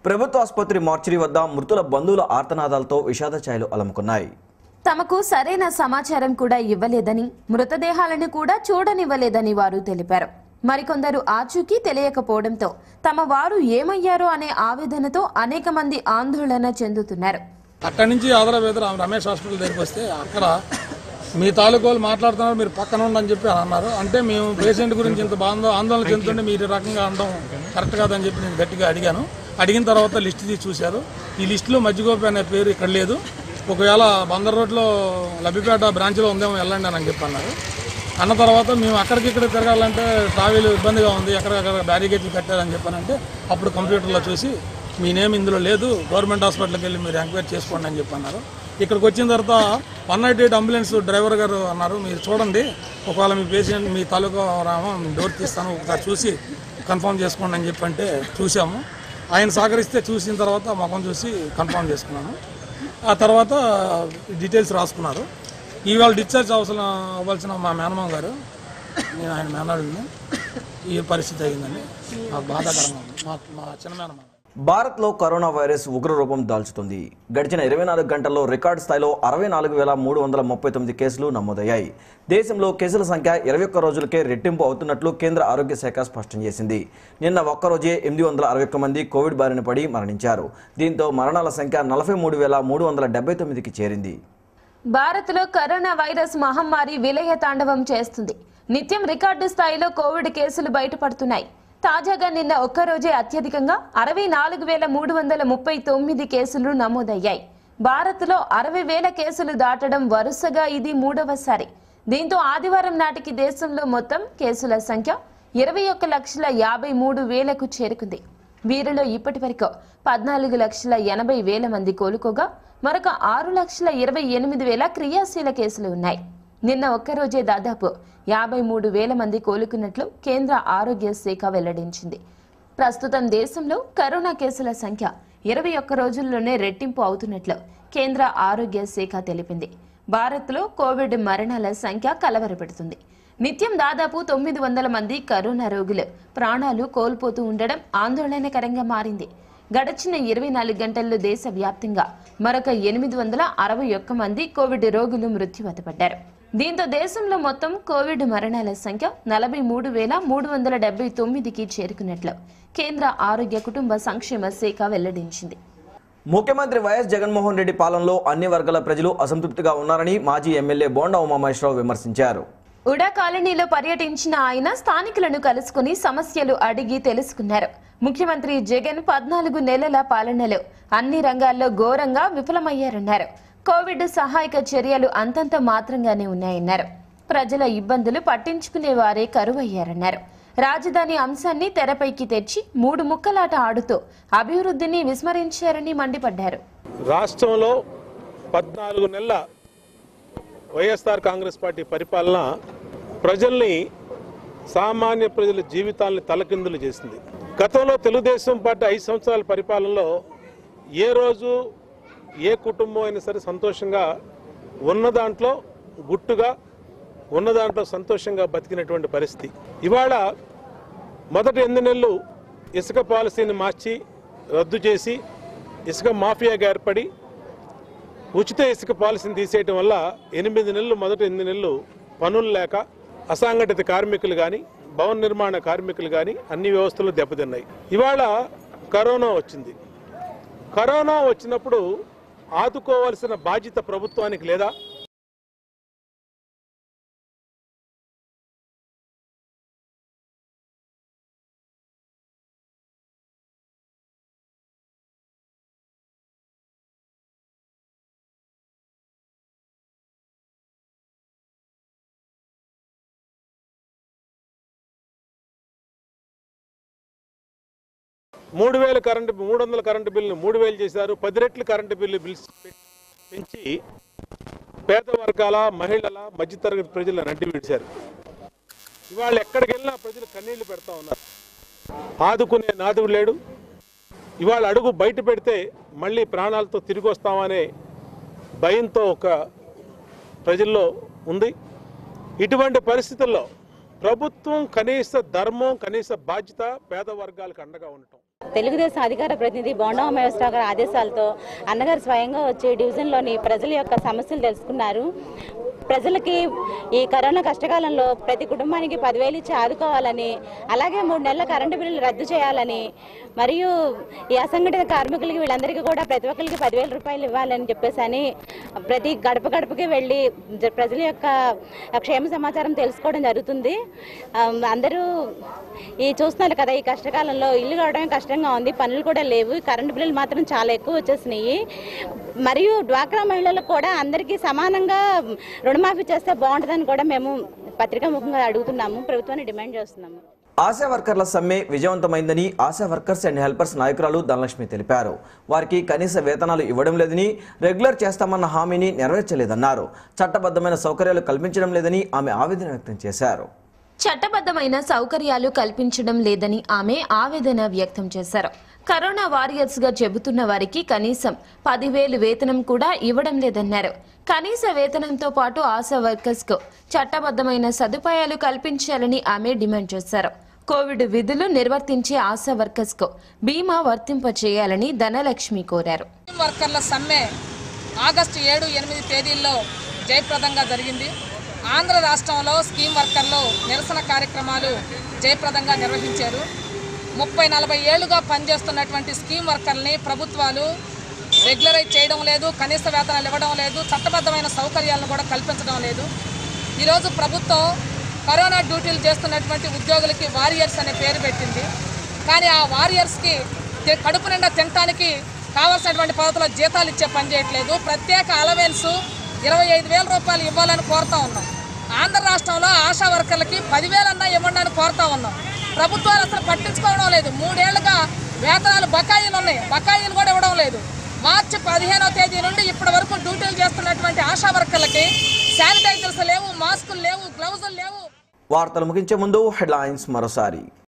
ప్రభుత్వ ఆసుపత్రి మార్చిరి వద్ద మృతుల బంధువుల ఆర్తనాదాలతో విషాద ఛాయలు అలముకున్నాయి తమకు సరైన సమాచారం కూడా ఇవ్వలేదని మృతదేహాలను కూడా చూడనివ్వలేదని వారు తెలిపారు మరికొందరు ఆచూకీ తెలియకపోవడంతో తమ వారు ఏమయ్యారో అనే ఆవేదనతో అనేక మంది ఆందోళన చెందుతున్నారు అక్కడి నుంచి ఆదర వేదర రమేష్ హాస్పిటల్ దగ్గరికి వస్తే అక్కడ మీ తాలూకు వాళ్ళు మాట్లాడుతున్నారు మీరు పక్కన ఉండని చెప్పి అన్నారు అంటే మేము పేషెంట్ గురించి ఇంత బాధ ఆందోళన చెందుతుంటే మీరు ఈ రకంగా అనడం కరెక్ట్ కాదని చెప్పి నేను గట్టిగా అడిగాను అడిగిన తర్వాత లిస్ట్ తీసి చూశారు ఈ లిస్టులో మజ్జిగోపి అనే పేరు ఇక్కడ లేదు ఒకవేళ బందర్ రోడ్లో లబ్బిపేట బ్రాంచ్లో ఉందేమో వెళ్ళండి అని చెప్పి అన్నారు అన్న తర్వాత మేము అక్కడికి ఇక్కడ తిరగాలంటే ట్రావెల్ ఇబ్బందిగా ఉంది ఎక్కడికక్కడ బ్యారిగేట్లు కట్టారని చెప్పానంటే అప్పుడు కంప్యూటర్లో చూసి మీ నేమ్ ఇందులో లేదు గవర్నమెంట్ హాస్పిటల్కి వెళ్ళి మీరు ఎంక్వైరీ చేసుకోండి అని చెప్పి అన్నారు ఇక్కడికి వచ్చిన తర్వాత one not eight ambulance driver గారు అన్నారు మీరు చూడండి ఒకవేళ మీ పేషెంట్ మీ తాలూకా రామో డోర్ తీస్తాను ఒకసారి చూసి కన్ఫర్మ్ చేసుకోండి అని చెప్పి అంటే చూసాము ఆయన సహకరిస్తే చూసిన తర్వాత ముఖం చూసి కన్ఫర్మ్ చేసుకున్నాను ఆ తర్వాత డీటెయిల్స్ రాసుకున్నారు ఇవాళ డిశ్చార్జ్ అవసరం అవ్వాల్సిన మా మేనమామ గారు నేను ఆయన మేనల్ని ఈ పరిస్థితి అయిందండి నాకు బాధాకరంగా ఉంది మా మా చిన్న మేనమామ భారత్లో కరోనా వైరస్ ఉగ్రరూపం దాల్చుతుంది గడిచిన ఇరవై నాలుగు గంటల్లో రికార్డు స్థాయిలో అరవై నాలుగు వేల మూడు వందల ముప్పై తొమ్మిది కేసులు నమోదయ్యాయి దేశంలో కేసుల సంఖ్య ఇరవై ఒక్క రోజులకే రెట్టింపు అవుతున్నట్లు కేంద్ర ఆరోగ్య శాఖ స్పష్టం చేసింది నిన్న ఒక్కరోజే ఎనిమిది వందల అరవై ఒక్క మంది కోవిడ్ బారిన పడి మరణించారు దీంతో మరణాల సంఖ్య నలభై మూడు వేల మూడు వందల డెబ్బై తొమ్మిదికి చేరింది భారత్లో కరోనా వైరస్ మహమ్మారి విలయ తాండవం చేస్తుంది నిత్యం రికార్డు స్థాయిలో కోవిడ్ కేసులు బయటపడుతున్నాయి తాజాగా నిన్న ఒక్కరోజే అత్యధికంగా అరవై నాలుగు వేల మూడు వందల ముప్పై తొమ్మిది కేసులు నమోదయ్యాయి భారత్లో అరవై వేల కేసులు దాటడం వరుసగా ఇది మూడవసారి దీంతో ఆదివారం నాటికి దేశంలో మొత్తం కేసుల సంఖ్య ఇరవై ఒక్క లక్షల యాభై మూడు వేలకు చేరుకుంది వీరిలో ఇప్పటి వరకు పద్నాలుగు లక్షల ఎనభై వేల మంది కోలుకోగా మరొక ఆరు లక్షల ఇరవై ఎనిమిది వేల క్రియాశీల కేసులు ఉన్నాయి నిన్న ఒక్కరోజే దాదాపు యాభై మూడు వేల మంది కోలుకున్నట్లు కేంద్ర ఆరోగ్య శాఖ వెల్లడించింది ప్రస్తుతం దేశంలో కరోనా కేసుల సంఖ్య ఇరవై ఒక్క రోజుల్లోనే రెట్టింపు అవుతున్నట్లు కేంద్ర ఆరోగ్య శాఖ తెలిపింది భారత్లో కోవిడ్ మరణాల సంఖ్య కలవరపెడుతుంది నిత్యం దాదాపు తొమ్మిది వందల మంది కరోనా రోగులు ప్రాణాలు కోల్పోతూ ఉండడం ఆందోళనకరంగా మారింది గడిచిన ఇరవై నాలుగు గంటల్లో దేశవ్యాప్తంగా మరొక ఎనిమిది వందల అరవై ఒక్క మంది కోవిడ్ రోగులు మృత్యువాత పడ్డారు దీంతో దేశంలో మొత్తం కోవిడ్ మరణాల సంఖ్య నలభై మూడు వేల మూడు వందల డెబ్బై తొమ్మిదికి చేరుకున్నట్లు కేంద్ర ఆరోగ్య కుటుంబ సంక్షేమ శాఖ వెల్లడించింది ముఖ్యమంత్రి వైఎస్ జగన్మోహన్ రెడ్డి పాలనలో అన్ని వర్గాల ప్రజలు అసంతృప్తిగా ఉన్నారని మాజీ ఎమ్మెల్యే బోండా ఉమామహేశ్వరరావు విమర్శించారు ఉడా కాలనీలో పర్యటించిన ఆయన స్థానికులను కలుసుకుని సమస్యలు అడిగి తెలుసుకున్నారు ముఖ్యమంత్రి జగన్ పద్నాలుగు నెలల పాలనలో అన్ని రంగాల్లో ఘోరంగా విఫలమయ్యారన్నారు కోవిడ్ సహాయక చర్యలు అంతంత మాత్రంగానే ఉన్నాయన్నారు ప్రజల ఇబ్బందులు పట్టించుకునే వారే కరువయ్యారన్నారు రాజధాని అంశాన్ని తెరపైకి తెచ్చి మూడు ముక్కలాట ఆడుతూ అభివృద్ధిని విస్మరించారని మండిపడ్డారు రాష్ట్రంలో పద్నాలుగు నెలల వైఎస్ఆర్ కాంగ్రెస్ పార్టీ పరిపాలన ప్రజల్ని సామాన్య ప్రజల జీవితాలను తలకిందులు చేసింది గతంలో తెలుగుదేశం పార్టీ ఐదు సంవత్సరాల పరిపాలనలో ఏ రోజు ఏ కుటుంబం అయినా సరే సంతోషంగా ఉన్న దాంట్లో గుట్టుగా ఉన్న దాంట్లో సంతోషంగా బతికినటువంటి పరిస్థితి ఇవాళ మొదటి ఎనిమిది నెలలు ఇసుక పాలసీని మార్చి రద్దు చేసి ఇసుక మాఫియాగా ఏర్పడి ఉచిత ఇసుక పాలసీని తీసేయటం వల్ల ఎనిమిది నెలలు మొదటి ఎనిమిది నెలలు పనులు లేక అసంఘటిత కార్మికులు కానీ భవన నిర్మాణ కార్మికులు కానీ అన్ని వ్యవస్థలు దెబ్బతిన్నాయి ఇవాళ కరోనా వచ్చింది కరోనా వచ్చినప్పుడు ఆదుకోవాల్సిన బాధ్యత ప్రభుత్వానికి లేదా మూడు వేల కరెంటు మూడు వందల కరెంటు బిల్లును మూడు వేలు చేశారు పది రెట్లు కరెంటు బిల్లు బిల్స్ పె- పెంచి పేద వర్గాల మహిళల మధ్యతరగతి ప్రజలను నడ్డి విడిచారు ఇవాళ ఎక్కడికి వెళ్ళినా ప్రజలు కన్నీళ్లు పెడతా ఉన్నారు ఆదుకునే నాదుడు లేడు ఇవాళ అడుగు బయట పెడితే మళ్ళీ ప్రాణాలతో తిరిగి వస్తామనే భయంతో ఒక ప్రజల్లో ఉంది ఇటువంటి పరిస్థితుల్లో ప్రభుత్వం కనీస ధర్మం కనీస బాధ్యత పేద వర్గాలకు అండగా ఉండటం తెలుగుదేశం అధికార ప్రతినిధి బోండా ఉమేశ్వరరావు గారి ఆదేశాలతో అన్నగారు స్వయంగా వచ్చి డివిజన్లోని ప్రజల యొక్క సమస్యలు తెలుసుకున్నారు ప్రజలకి ఈ కరోనా కష్టకాలంలో ప్రతి కుటుంబానికి పదివేలు ఇచ్చి ఆదుకోవాలని అలాగే మూడు నెలల కరెంటు బిల్లులు రద్దు చేయాలని మరియు ఈ అసంఘటిత కార్మికులకి వీళ్ళందరికీ కూడా ప్రతి ఒక్కరికి పదివేల రూపాయలు ఇవ్వాలని చెప్పేసి అని ప్రతి గడప గడపకి వెళ్ళి జ- ప్రజల యొక్క క్షేమ సమాచారం తెలుసుకోవడం జరుగుతుంది ఆ, అందరూ ఈ చూస్తున్నారు కదా ఈ కష్టకాలంలో ఇల్లు కావడమే కష్టంగా ఉంది పనులు కూడా లేవు ఈ కరెంటు బిల్లులు మాత్రం చాలా ఎక్కువ వచ్చేసినాయి మరియు డ్వాక్రా మహిళలకు కూడా అందరికీ సమానంగా రుణమాఫీ చేస్తే బాగుంటుందని కూడా మేము పత్రికా ముఖంగా అడుగుతున్నాము ప్రభుత్వాన్ని డిమాండ్ చేస్తున్నాము ఆశా వర్కర్ల సమ్మె విజయవంతమైందని ఆశా వర్కర్స్ అండ్ హెల్పర్స్ నాయకురాలు ధనలక్ష్మి తెలిపారు వారికి కనీస వేతనాలు ఇవ్వడం లేదని రెగ్యులర్ చేస్తామన్న హామీని నెరవేర్చలేదన్నారు చట్టబద్ధమైన సౌకర్యాలు కల్పించడం లేదని ఆమె ఆవేదన వ్యక్తం చేశారు చట్టబద్ధమైన సౌకర్యాలు కల్పించడం లేదని ఆమె ఆవేదన వ్యక్తం చేశారు కరోనా వారియర్స్ గా చెబుతున్న వారికి కనీసం పదివేలు వేతనం కూడా ఇవ్వడం లేదన్నారు కనీస వేతనంతో పాటు ఆశా వర్కర్స్ కు చట్టబద్ధమైన సదుపాయాలు కల్పించాలని ఆమె డిమాండ్ చేశారు కోవిడ్ విధులు నిర్వర్తించే ఆశా వర్కర్స్ కు బీమా వర్తింపచేయాలని ధనలక్ష్మి కోరారు వర్కర్ల సమ్మె ఆగస్టు ఏడు ఎనిమిది తేదీల్లో జయప్రదంగా జరిగింది ఆంధ్ర రాష్ట్రంలో స్కీమ్ వర్కర్లు నిరసన కార్యక్రమాలు జయప్రదంగా నిర్వహించారు ముప్పై నలభై ఏళ్లుగా పనిచేస్తున్నటువంటి స్కీమ్ వర్కర్ని ప్రభుత్వాలు రెగ్యులరైజ్ చేయడం లేదు కనీస వేతనాలు ఇవ్వడం లేదు చట్టబద్ధమైన సౌకర్యాలను కూడా కల్పించడం లేదు ఈరోజు ప్రభుత్వం కరోనా డ్యూటీలు చేస్తున్నటువంటి ఉద్యోగులకి వారియర్స్ అనే పేరు పెట్టింది కానీ ఆ వారియర్స్కి తి- కడుపు నిండా తినటానికి కావాల్సినటువంటి పద్ధతిలో జీతాలు ఇచ్చే పని చేయట్లేదు ప్రత్యేక అలవెన్స్ ఇరవై ఐదు వేల రూపాయలు ఇవ్వాలని కోరుతా ఉన్నాం ఆంధ్ర రాష్ట్రంలో ఆశా వర్కర్లకి పదివేలన్నా ఇవ్వండి అని కోరుతా ఉన్నాం ప్రభుత్వాలు అసలు పట్టించుకోవడం లేదు మూడేళ్లుగా వేతనాలు బకాయిలు ఉన్నాయి బకాయిలు కూడా ఇవ్వడం లేదు మార్చి పదిహేనవ తేదీ నుండి ఇప్పటి వరకు డ్యూటీలు చేస్తున్నటువంటి ఆశా వర్కర్లకి శానిటైజర్స్ లేవు మాస్కులు లేవు గ్లౌజులు లేవు వార్తలు ముగించే ముందు హెడ్లైన్స్ మరోసారి